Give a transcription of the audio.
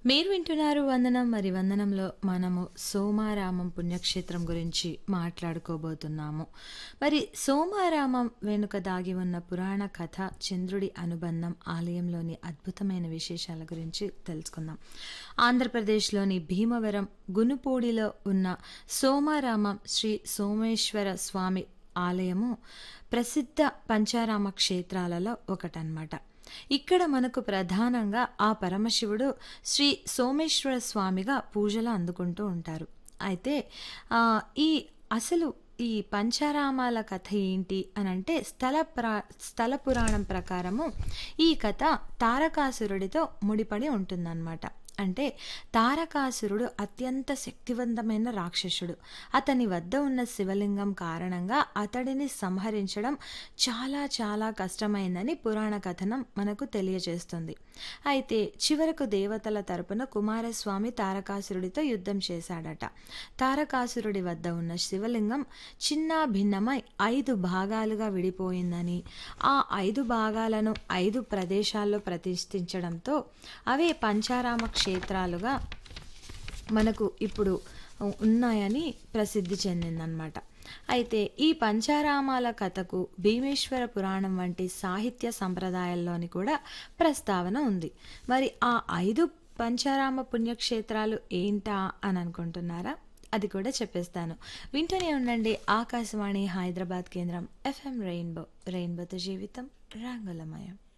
మీరు వింటున్నారు వందనం మరి వందనంలో మనము సోమారామం పుణ్యక్షేత్రం గురించి మాట్లాడుకోబోతున్నాము మరి సోమారామం వెనుక దాగి ఉన్న పురాణ కథ చంద్రుడి అనుబంధం ఆలయంలోని అద్భుతమైన విశేషాల గురించి తెలుసుకుందాం ఆంధ్రప్రదేశ్లోని భీమవరం గునుపూడిలో ఉన్న సోమారామం శ్రీ సోమేశ్వర స్వామి ఆలయము ప్రసిద్ధ పంచారామ క్షేత్రాలలో ఒకటన్నమాట ఇక్కడ మనకు ప్రధానంగా ఆ పరమశివుడు శ్రీ సోమేశ్వర స్వామిగా పూజలు అందుకుంటూ ఉంటారు అయితే ఆ, ఈ అసలు ఈ పంచారామాల కథ ఏంటి అని అంటే స్థల ప్రా స్థల పురాణం ప్రకారము ఈ కథ తారకాసురుడితో ముడిపడి ఉంటుందన్నమాట అంటే తారకాసురుడు అత్యంత శక్తివంతమైన రాక్షసుడు అతని వద్ద ఉన్న శివలింగం కారణంగా అతడిని సంహరించడం చాలా చాలా కష్టమైందని పురాణ కథనం మనకు తెలియజేస్తుంది అయితే చివరకు దేవతల తరపున కుమారస్వామి తారకాసురుడితో యుద్ధం చేశాడట తారకాసురుడి వద్ద ఉన్న శివలింగం చిన్న భిన్నమై ఐదు భాగాలుగా విడిపోయిందని ఆ ఐదు భాగాలను ఐదు ప్రదేశాల్లో ప్రతిష్ఠించడంతో అవే పంచారామ క్షేత్రాలుగా మనకు ఇప్పుడు ఉన్నాయని ప్రసిద్ధి చెందిందనమాట అయితే ఈ పంచారామాల కథకు భీమేశ్వర పురాణం వంటి సాహిత్య సంప్రదాయాల్లోని కూడా ప్రస్తావన ఉంది మరి ఆ ఐదు పంచారామ పుణ్యక్షేత్రాలు ఏంటా అని అనుకుంటున్నారా అది కూడా చెప్పేస్తాను వింటూనే ఉండండి ఆకాశవాణి హైదరాబాద్ కేంద్రం ఎఫ్ఎం రెయిన్బో రెయిన్బోతో జీవితం రంగులమయం